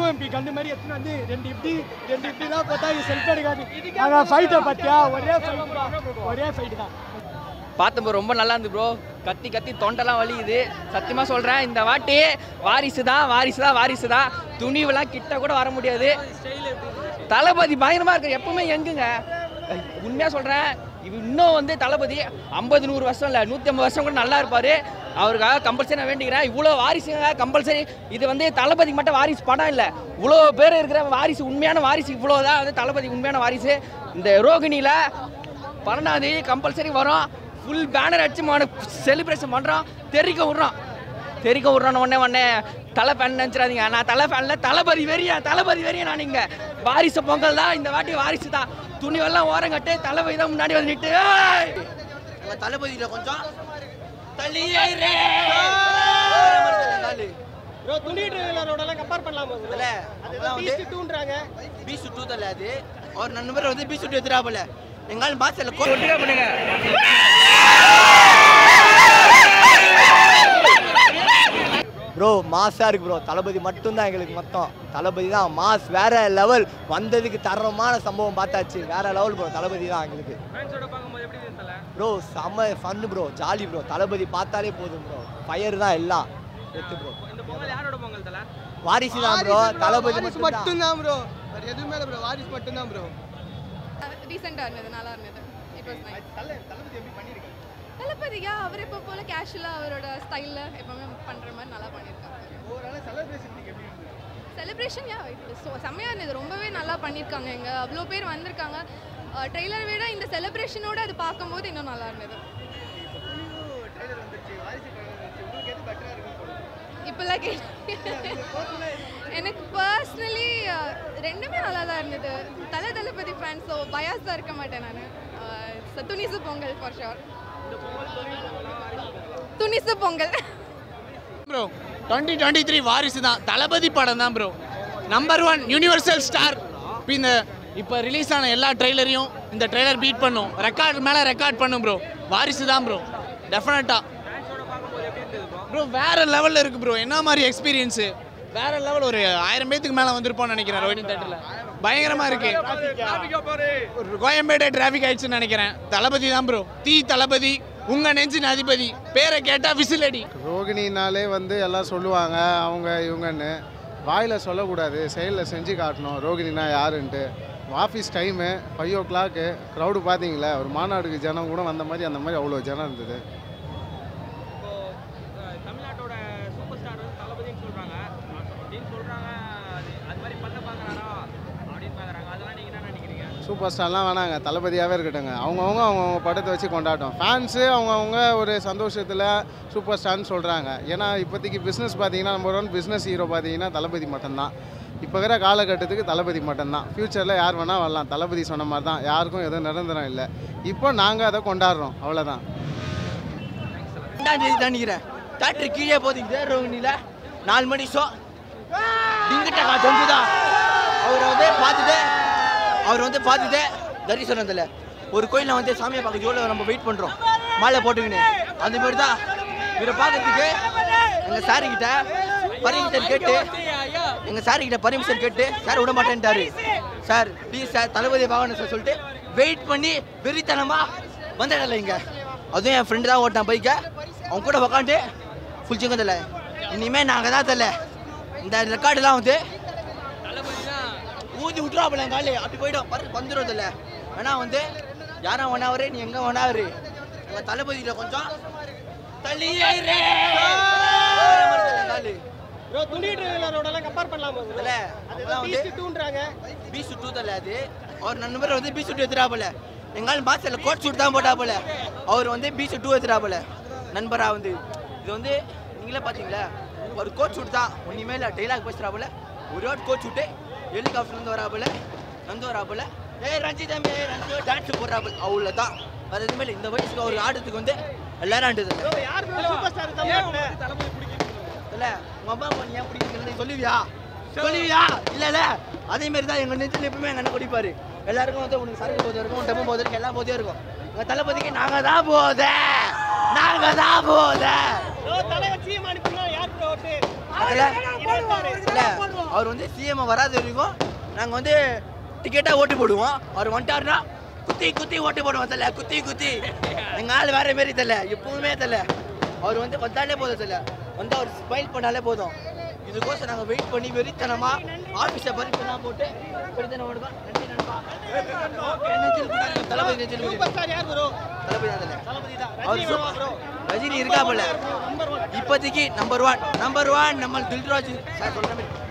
UMP கண்ணு மாதிரி எத்தனை வந்து ரெண்டு இப்படி ரெண்டு இப்படி தான் பார்த்தா இது செல்ஃப் எடுக்காது அங்கே ஃபைட்டை பார்த்தியா ஒரே ஃபைட் ஒரே ஃபைட்டு தான் பார்த்தேன் ப்ரோ ரொம்ப நல்லா இருந்து ப்ரோ கத்தி கத்தி தொண்டெல்லாம் வலியுது சத்தியமாக சொல்கிறேன் இந்த வாட்டி வாரிசு தான் வாரிசு தான் வாரிசு தான் துணிவெல்லாம் கிட்ட கூட வர முடியாது தளபதி பயங்கரமாக இருக்கு எப்பவுமே எங்குங்க உண்மையாக சொல்கிறேன் இவ இன்னும் வந்து தளபதி ஐம்பது நூறு வருஷம் இல்லை நூற்றி ஐம்பது வருஷம் கூட நல்லா இருப்பார் அவருக்காக கம்பல்சரி நான் வேண்டிக்கிறேன் இவ்வளோ வாரிசுங்க கம்பல்சரி இது வந்து தளபதிக்கு மட்டும் வாரிசு படம் இல்லை இவ்வளோ பேர் இருக்கிற வாரிசு உண்மையான வாரிசு இவ்வளோ தான் வந்து தளபதி உண்மையான வாரிசு இந்த ரோகிணியில் பன்னெண்டாம் தேதி கம்பல்சரி வரும் ஃபுல் பேனர் அடிச்சு செலிப்ரேஷன் பண்ணுறோம் தெரிக்க விட்றோம் தெரிக்க விட்றோன்னு உடனே உடனே தலை ஃபேன் நினச்சிடாதீங்க நான் தலை ஃபேனில் தளபதி வெறியா தளபதி வெறியா நான் இங்கே வாரிசு பொங்கல் தான் இந்த வாட்டி வாரிசு தான் துணி எல்லாம் ஓரம் கட்டு தளபதி தான் முன்னாடி வந்து நிட்டு ஏய்! நம்ம தளபதியில கொஞ்சம் தள்ளியே இரு. ப்ரோ துணி ட்ரெயிலரோடலாம் கம்பேர் பண்ணலாமா இல்ல, அப்பதான் வந்து பீஸ்ட் டூன்றாங்க பி சுட்டு தல அது அவர் நண்பர் வந்து பி சுட்டு எதிராபல எங்கால் பாசல ஒட்டுக்கா பண்ணுங்க ப்ரோ மாஸாக இருக்கு ப்ரோ தளபதி மட்டும்தான் எங்களுக்கு மொத்தம் தளபதி தான் மாஸ் வேற லெவல் வந்ததுக்கு தரமான சம்பவம் பார்த்தாச்சு வேற லெவல் ப்ரோ தளபதி தான் எங்களுக்கு ப்ரோ செம்ம fun bro jolly bro Thalapathy பார்த்தாலே போதும் ப்ரோ ஃபயர் தான் எல்லாம் எத்து ப்ரோ வாரிசு தான் ப்ரோ தளபதி மட்டும் மட்டும்தான் ப்ரோ வேற எதுவுமே இல்லை ப்ரோ வாரிஸ் மட்டும்தான் ப்ரோ ரீசெண்டாக இருந்தது நல்லா இருந்தது இட் வாஸ் நைஸ் தளபதியா அவர் இப்போ போல கேஷுவலாக அவரோட ஸ்டைலில் எப்பவுமே பண்ணுற மாதிரி நல்லா பண்ணியிருக்காங்க செலிப்ரேஷன் யா ஸோ செம்மையாக இருந்தது ரொம்பவே நல்லா பண்ணியிருக்காங்க இங்கே அவ்வளோ பேர் வந்திருக்காங்க ட்ரெய்லரை விட இந்த செலிப்ரேஷனோட அது பார்க்கும்போது இன்னும் நல்லா இருந்தது இப்போல்லாம் கே எனக்கு பர்சனலி ரெண்டுமே நல்லா தான் இருந்தது தலை தளபதி ஃபேன் ஸோ பயாஸ் தான் இருக்க மாட்டேன் நான் Thunivu Pongal for sure Thunivu Pongal bro twenty twenty three Varisu தான் தளபதி படம் தான் bro number one universal star இப்போ இந்த இப்போ ரிலீஸ் ஆன எல்லா ட்ரெய்லரையும் இந்த ட்ரெய்லர் பீட் பண்ணும் ரெக்கார்ட் மேலே ரெக்கார்ட் பண்ணும் ப்ரோ வாரிசு தான் ப்ரோ டெஃபினட்டாக ப்ரோ வேற லெவலில் இருக்கு ப்ரோ என்ன மாதிரி எக்ஸ்பீரியன்ஸு வேற லெவல் ஒரு ஆயிரம் பேத்துக்கு மேலே வந்திருப்போம்னு நினைக்கிறேன் ரோஹினி தேட்டரில் பயங்கரமாக இருக்கு ஒரு கோயம்பேடு டிராஃபிக் ஆயிடுச்சுன்னு நினைக்கிறேன் தளபதி தான் ப்ரோ தீ தளபதி உங்க நெஞ்சின் அதிபதி பேரை கேட்டா விசில் அடி ரோகிணினாலே வந்து எல்லாம் சொல்லுவாங்க அவங்க இவங்கன்னு வாயில் சொல்லக்கூடாது செயலில் செஞ்சு காட்டணும் ரோகிணினா யாருன்ட்டு office time five o'clock crowd பார்த்தீங்களா ஒரு மாநாடுக்கு ஜனம் கூட வந்த மாதிரி அந்த மாதிரி அவ்வளோ ஜனம் இருந்தது தமிழ்நாட்டோட சூப்பர் ஸ்டார் வந்து தளபதின்னு சொல்கிறாங்க அப்படின்னு சொல்கிறாங்க அது அது மாதிரி பண்ண பார்க்குறாரா அப்படின்னு பார்க்குறாங்க அதெல்லாம் நீங்கள் என்ன நினைக்கிறீங்க சூப்பர் ஸ்டார்லாம் வேணாங்க தளபதியாகவே இருக்கட்டுங்க அவங்கவுங்க அவங்கவுங்க படத்தை வச்சு கொண்டாட்டம் ஃபேன்ஸு அவங்கவுங்க ஒரு சந்தோஷத்தில் சூப்பர் ஸ்டார்னு சொல்கிறாங்க ஏன்னா இப்போதைக்கு பிஸ்னஸ் பார்த்தீங்கன்னா நம்பர் ஒன் பிஸ்னஸ் ஹீரோ பார்த்தீங்கன்னா தளபதி மட்டும்தான் இப்போ இருக்கிற காலகட்டத்துக்கு தளபதி மட்டும்தான் ஃப்யூச்சரில் யார் வேணால் வரலாம் தளபதி சொன்ன மாதிரி தான் யாருக்கும் எதுவும் நிரந்தரம் இல்லை இப்போ நாங்கள் அதை கொண்டாடுறோம் அவ்வளோதான் ரெண்டாம் தேதி தானிக்கிறேன் தேட்டர் கீழே போகுது ரோகிணியில நாலு மணி ஷோ டிங்கிட்டா தொங்குதா அவர் வந்து பார்த்துட்டு அவர் வந்து பார்த்துட்டு தரிசனத்தில் ஒரு கோயிலில் வந்து சாமியை பார்க்க எவ்வளோ நம்ம வெயிட் பண்ணுறோம் மாலை போட்டுக்கின்னு அந்த மாதிரி தான் இவரை பார்க்கறதுக்கு எங்கள் சாரிக்கிட்ட பர்மிஷன் கேட்டு எங்கள் சாரிக்கிட்ட பர்மிஷன் கேட்டு சார் விட மாட்டேன்ட்டாரு சார் ப்ளீஸ் சார் தளபதி பார்க்கணும் சார் சொல்லிட்டு வெயிட் பண்ணி வெறித்தனமா வந்துடல இங்கே அதுவும் என் ஃப்ரெண்டு தான் ஓட்டான் பைக்கை அவன் கூட உக்காந்து ஃபுல் சிங்கம் தல இனிமேல் நாங்கள் தான் தல இந்த ரெக்கார்டுலாம் வந்து ஊதி விட்டுருவாப்புல என் காலு அப்படி போயிடும் பரு வந்துடும் தல வேணா வந்து யாரும் ஒன்னாவரு நீ எங்கே ஒன்னாவரு எங்கள் தளபதியில் கொஞ்சம் தள்ளியே இரு. வேற மாதிரி தல என் காலு ப்ரோ துணி ட்ரெயிலரோடலாம் கம்பேர் பண்ணலாமா தல அப்பதான் வந்து பீஸ்ட் டூன்றாங்க பி சுட்டு தல அது அவர் நண்பர் வந்து பி சுட்டு எடுத்துறாப்புல எங்கால் பாசல கோட் சூட் தான் போட்டாப்புல அவர் வந்து பி சுட்டு எடுத்துறாப்புல நண்பரா வந்து இது வந்து நீங்களே பார்த்தீங்களா ஒரு கோட் சூட் தான் ஒன்றுமே இல்லை டைலாக் பேசுறாப்புல ஒரு வாட் கோட் சூட்டு ஹெலிகாப்டர்லேருந்து வராப்புல நந்து வராப்புல ஏய் ரஞ்சி தம்பி ஏய் ரஞ்சி டான்ஸ் போடுறாப்புல அவ்வளோ தான் வேறு எதுவுமே இல்லை இந்த வயசுக்கு அவர் ஆடுறதுக்கு வந்து எல்லாரும் ஆண்டுது யார் சூப்பர் ஸ்டார் தமிழ்நாட்டில் இல்ல உங்க அம்மா அப்பா நீ ஏன் பிடிக்கிறது நீ சொல்லுவியா சொல்லுவியா இல்ல இல்ல அதே மாதிரி தான் எங்க நெஞ்சில் எப்பவுமே எங்க அண்ணன் குடிப்பாரு எல்லாருக்கும் வந்து உனக்கு சரக்கு போதும் இருக்கும் டெம்போ போதும் இருக்கும் எல்லா போதையும் இருக்கும் உங்க தளபதிக்கு நாங்க தான் போத நாங்க தான் போத தலைவர் சீமா அனுப்பினா யார் ப்ரோ ஓட்டு அதுல இல்லை அவர் வந்து சிஎம் வராத வரைக்கும் நாங்கள் வந்து டிக்கெட்டாக ஓட்டு போடுவோம் அவர் வந்துட்டாருன்னா குத்தி குத்தி ஓட்டு போடுவோம் தெரியல குத்தி குத்தி எங்கள் ஆள் வேற மாரி தெரியல எப்பவுமே தெரியல அவர் வந்து வந்தாலே போதும் தெரியல வந்து அவர் ஸ்மைல் பண்ணாலே போதும் இதுக்கோசம் நாங்கள் வெயிட் பண்ணி வெறித்தனமா ஆஃபீஸை பறிப்பெல்லாம் போட்டு வெறித்தனம் ஓடுவோம் நன்றி நண்பா நெஞ்சில் குடி. தளபதி நெஞ்சில் குடி. தளபதி தான் தல. அவர் சூப்பர். ரஜினி இருக்கா போல இப்போதைக்கு நம்பர் ஒன் நம்பர் ஒன் நம்ம தில்ராஜ் சார் சொல்ற மாதிரி